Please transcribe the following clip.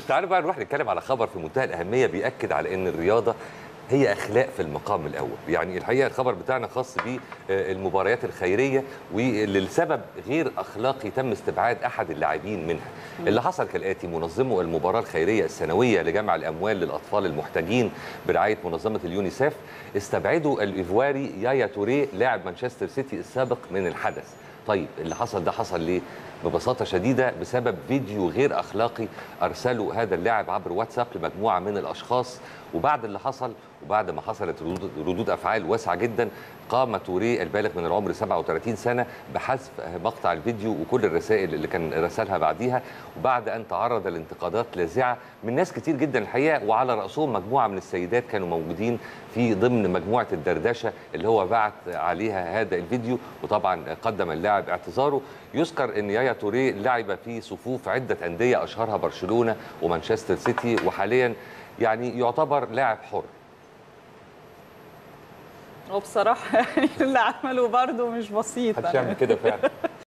تعالوا بقى نروح نتكلم على خبر في منتهى الاهميه بياكد على ان الرياضه هي اخلاق في المقام الاول يعني الحقيقه الخبر بتاعنا خاص بالمباريات الخيريه وللسبب غير اخلاقي تم استبعاد احد اللاعبين منها اللي حصل كالاتي منظمو المباراه الخيريه السنويه لجمع الاموال للاطفال المحتاجين برعايه منظمه اليونيسف استبعدوا الايفواري يايا توريه لاعب مانشستر سيتي السابق من الحدث طيب اللي حصل ده حصل ليه ببساطه شديده بسبب فيديو غير اخلاقي ارسله هذا اللاعب عبر واتساب لمجموعه من الاشخاص وبعد اللي حصل وبعد ما حصلت ردود, ردود افعال واسعه جدا قام توريه البالغ من العمر 37 سنه بحذف مقطع الفيديو وكل الرسائل اللي كان رسلها بعديها وبعد ان تعرض لانتقادات لاذعه من ناس كتير جدا الحقيقه وعلى راسهم مجموعه من السيدات كانوا موجودين في ضمن مجموعه الدردشه اللي هو بعت عليها هذا الفيديو وطبعا قدم اللاعب اعتذاره يذكر ان يايا توريه لعب في صفوف عده انديه اشهرها برشلونه ومانشستر سيتي وحاليا يعني يعتبر لاعب حر وبصراحه يعني اللي عمله برده مش بسيط محدش يعمل كده فعلا